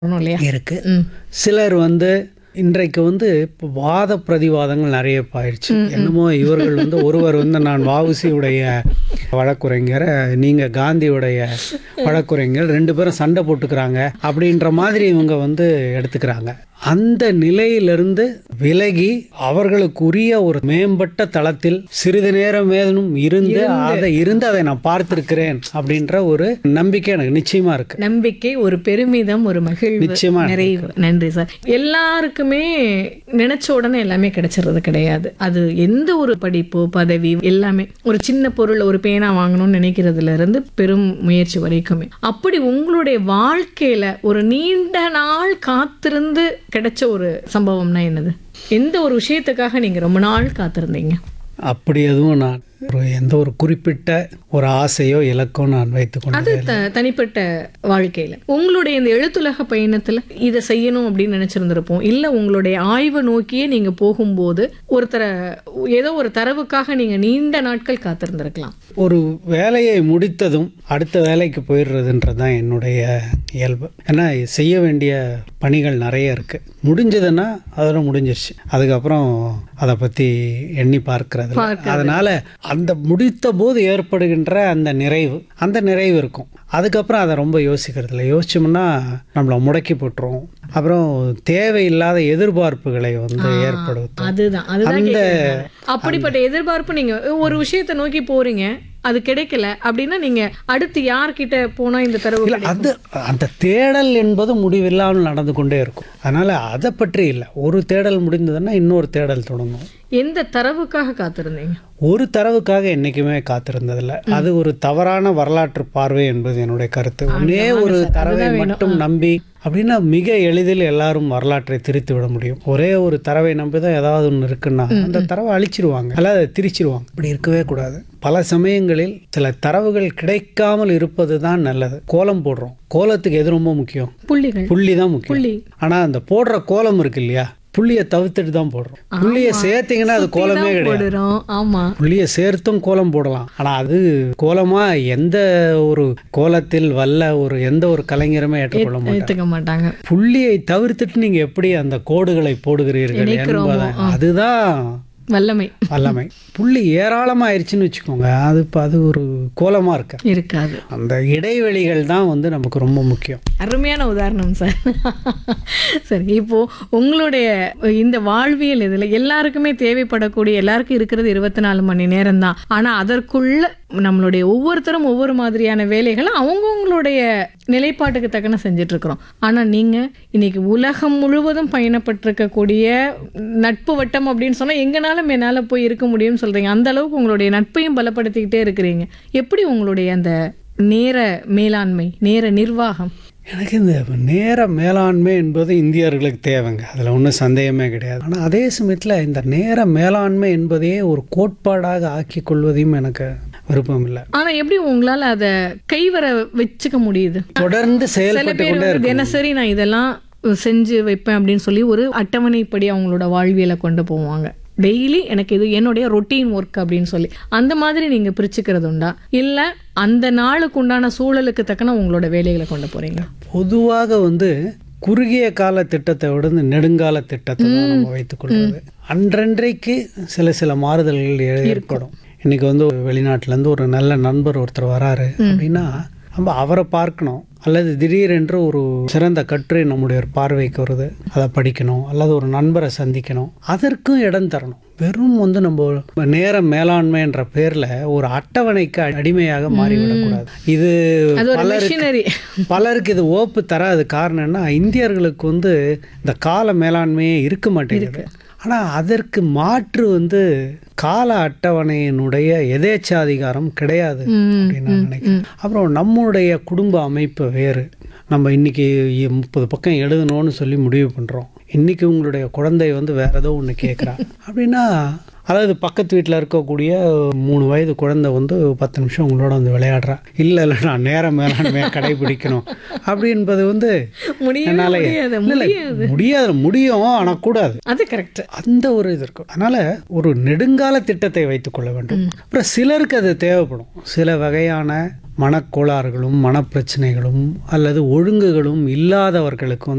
வரணும் இல்லையா இருக்கு ம் சிலர் வந்து இன்றைக்கு வந்து இப்போ வாத பிரதிவாதங்கள் நிறைய ஆயிடுச்சு என்னமோ இவர்கள் வந்து ஒருவர் வந்து நான் வாவுசியுடைய வழக்குரைஞர் நீங்க காந்தியுடைய வழக்குரைஞர் ரெண்டு பேரும் சண்டை போட்டுக்கிறாங்க அப்படின்ற மாதிரி இவங்க வந்து எடுத்துக்கிறாங்க அந்த நிலையிலிருந்து விலகி அவர்களுக்குரிய ஒரு மேம்பட்ட தளத்தில் சிறிது நேரம் ஏதனும் இருந்து அதை இருந்து அதை நான் பார்த்திருக்கிறேன் அப்படின்ற ஒரு நம்பிக்கை எனக்கு நிச்சயமா இருக்கு நம்பிக்கை ஒரு பெருமிதம் ஒரு மகிழ்வு நிச்சயமா நிறைவு நன்றி சார் எல்லாருக்குமே நினைச்ச உடனே எல்லாமே கிடைச்சிறது கிடையாது அது எந்த ஒரு படிப்பு பதவி எல்லாமே ஒரு சின்ன பொருள் ஒரு பேனா வாங்கணும்னு நினைக்கிறதுல இருந்து பெரும் முயற்சி வரைக்குமே அப்படி உங்களுடைய வாழ்க்கையில ஒரு நீண்ட நாள் காத்திருந்து கிடைச்ச ஒரு சம்பவம்னா என்னது எந்த ஒரு விஷயத்துக்காக நீங்க ரொம்ப நாள் காத்திருந்தீங்க அப்படி எதுவும் நான் ஒரு எந்த ஒரு குறிப்பிட்ட ஒரு ஆசையோ இலக்கோ நான் வைத்துக்கொண்டு அது த- தனிப்பட்ட வாழ்க்கையில உங்களுடைய இந்த எழுத்துலக பயணத்துல இதை செய்யணும் அப்படின்னு நினைச்சிருந்திருப்போம் இல்ல உங்களுடைய ஆய்வு நோக்கியே நீங்க போகும்போது ஒருத்தரை ஏதோ ஒரு தரவுக்காக நீங்க நீண்ட நாட்கள் காத்திருந்திருக்கலாம் ஒரு வேலையை முடித்ததும் அடுத்த வேலைக்கு போயிடுறதுன்றது தான் என்னுடைய இயல்பு ஏன்னா செய்ய வேண்டிய பணிகள் நிறைய இருக்கு முடிஞ்சதுன்னா அதோட முடிஞ்சிருச்சு அதுக்கப்புறம் அதை பற்றி எண்ணி பார்க்கறது இல்ல. அதனால அந்த முடித்த போது ஏற்படுகின்ற அந்த நிறைவு அந்த நிறைவு இருக்கும் அதுக்கப்புறம் அதை ரொம்ப யோசிக்கிறது இல்லை யோசிச்சோம்னா நம்மளை முடக்கி போட்டுரும் அப்புறம் தேவையில்லாத எதிர்பார்ப்புகளை வந்து ஏற்படுத்தும் அதுதான் அதுதான் கேக்குறேன். அப்படிப்பட்ட எதிர்பார்ப்பு நீங்க ஒரு விஷயத்தை நோக்கி போறீங்க அது கிடைக்கல அப்படின்னா நீங்க அடுத்து யார்கிட்ட போனா இந்த தரவு இல்ல அது அந்த தேடல் என்பது முடிவில்லாமல் நடந்து கொண்டே இருக்கும் அதனால அதை பற்றி இல்லை ஒரு தேடல் முடிந்ததுன்னா இன்னொரு தேடல் தொடங்கும் எந்த தரவுக்காக காத்திருந்தீங்க ஒரு தரவுக்காக என்னைக்குமே காத்திருந்ததில்லை அது ஒரு தவறான வரலாற்று பார்வை என்பது என்னுடைய கருத்து ஒன்னே ஒரு தரவை மட்டும் நம்பி அப்படின்னா மிக எளிதில் எல்லாரும் வரலாற்றை திரித்து விட முடியும் ஒரே ஒரு தரவை நம்பி தான் ஏதாவது ஒன்று இருக்குன்னா அந்த தரவை அழிச்சிருவாங்க அல்ல அதை திரிச்சிருவாங்க இப்படி இருக்கவே கூடாது பல சமயங்களில் சில தரவுகள் கிடைக்காமல் இருப்பது தான் நல்லது கோலம் போடுறோம் கோலத்துக்கு எது ரொம்ப முக்கியம் புள்ளிகள் புள்ளி தான் முக்கியம் புள்ளி ஆனா அந்த போடுற கோலம் இருக்கு இல்லையா புள்ளியை தவிர்த்துட்டு தான் போடுறோம் புள்ளியை சேர்த்தீங்கன்னா அது கோலமே கிடையாது போடுறோம் ஆமா புள்ளியை சேர்த்தும் கோலம் போடலாம் ஆனா அது கோலமா எந்த ஒரு கோலத்தில் வல்ல ஒரு எந்த ஒரு கலைஞருமே ஏற்றுக்கொள்ள மாட்டாங்க ஏத்துக்க மாட்டாங்க புள்ளியை தவிர்த்துட்டு நீங்க எப்படி அந்த கோடுகளை போடுகிறீர்கள் என்பதை அதுதான் வல்லமை வல்லமை புள்ளி ஏராளமா ஆயிடுச்சுன்னு வச்சுக்கோங்க அது இப்போ அது ஒரு கோலமா இருக்கு இருக்காது அந்த இடைவெளிகள் தான் வந்து நமக்கு ரொம்ப முக்கியம் அருமையான உதாரணம் சார் சரி இப்போ உங்களுடைய இந்த வாழ்வியல் இதுல எல்லாருக்குமே தேவைப்படக்கூடிய எல்லாருக்கும் இருக்கிறது இருபத்தி நாலு மணி நேரம் தான் ஆனா அதற்குள்ள நம்மளுடைய ஒவ்வொருத்தரும் ஒவ்வொரு மாதிரியான வேலைகளை அவங்கவுங்களுடைய நிலைப்பாட்டுக்கு தக்கன செஞ்சுட்டு இருக்கிறோம் ஆனா நீங்க இன்னைக்கு உலகம் முழுவதும் பயணப்பட்டிருக்கக்கூடிய நட்பு வட்டம் அப்படின்னு சொன்னா எங்கனாலும் என்னால போய் இருக்க முடியும்னு சொல்றீங்க அந்த அளவுக்கு உங்களுடைய நட்பையும் பலப்படுத்திக்கிட்டே இருக்கிறீங்க எப்படி உங்களுடைய அந்த நேர மேலாண்மை நேர நிர்வாகம் எனக்கு இந்த நேர மேலாண்மை என்பது இந்தியர்களுக்கு தேவைங்க அதில் ஒன்றும் சந்தேகமே கிடையாது ஆனால் அதே சமயத்தில் இந்த நேர மேலாண்மை என்பதையே ஒரு கோட்பாடாக ஆக்கிக் கொள்வதையும் எனக்கு விருப்பம் இல்லை ஆனா எப்படி உங்களால அத கைவர வச்சுக்க முடியுது தொடர்ந்து சில செயல்பட்டு பேர் கொண்டே வந்து இருக்கும் தினசரி நான் இதெல்லாம் செஞ்சு வைப்பேன் அப்படின்னு சொல்லி ஒரு அட்டவணைப்படி அவங்களோட வாழ்வியலை கொண்டு போவாங்க டெய்லி எனக்கு இது என்னுடைய ரொட்டீன் ஒர்க் அப்படின்னு சொல்லி அந்த மாதிரி நீங்க பிரிச்சுக்கிறது உண்டா இல்ல அந்த நாளுக்கு உண்டான சூழலுக்கு தக்கன உங்களோட வேலைகளை கொண்டு போறீங்க பொதுவாக வந்து குறுகிய கால திட்டத்தை விட இந்த நெடுங்கால திட்டத்தை தான் நம்ம வைத்துக்கொள்வது அன்றன்றைக்கு சில சில மாறுதல்கள் ஏ- ஏற்படும் இன்னைக்கு வந்து வெளிநாட்டிலேருந்து ஒரு நல்ல நண்பர் ஒருத்தர் வராரு அப்படின்னா நம்ம அவரை பார்க்கணும் அல்லது திடீரென்று ஒரு சிறந்த கட்டுரை நம்முடைய ஒரு பார்வைக்கு வருது அதை படிக்கணும் அல்லது ஒரு நண்பரை சந்திக்கணும் அதற்கும் இடம் தரணும் வெறும் வந்து நம்ம நேர மேலாண்மை என்ற பேர்ல ஒரு அட்டவணைக்கு அடிமையாக மாறிவிடக்கூடாது இது அது ஒரு பலருக்கு மிஷினரி பலருக்கு இது ஓப்பு தராது காரணம் என்ன இந்தியர்களுக்கு வந்து இந்த கால மேலாண்மையே இருக்க மாட்டேங்குது ஆனா அதற்கு மாற்று வந்து கால அட்டவணையினுடைய எதேச்சாதிகாரம் கிடையாது அப்படின்னு நான் நினைக்கிறேன் அப்புறம் நம்முடைய குடும்ப அமைப்பு வேறு நம்ம இன்னைக்கு முப்பது பக்கம் எழுதணும்னு சொல்லி முடிவு பண்றோம் இன்னைக்கு உங்களுடைய குழந்தை வந்து வேற ஏதோ ஒன்று கேட்குறா அப்படின்னா அதாவது பக்கத்து வீட்டில் இருக்கக்கூடிய மூணு வயது குழந்தை வந்து பத்து நிமிஷம் உங்களோட வந்து விளையாடுறா இல்லை இல்லை நான் நேரம் மேலாண்மையை கடைபிடிக்கணும் அப்படின்பது வந்து முடியவே என்னால முடியாது இல்ல, இல்ல, முடியாது முடியும் ஆனால் கூடாது அது கரெக்ட் அந்த ஒரு இது இருக்கும் அதனால ஒரு நெடுங்கால திட்டத்தை வைத்துக்கொள்ள வேண்டும் அப்புறம் சிலருக்கு அது தேவைப்படும் சில வகையான மனக்கோளாறுகளும் மனப்பிரச்சனைகளும் அல்லது ஒழுங்குகளும் இல்லாதவர்களுக்கு வந்து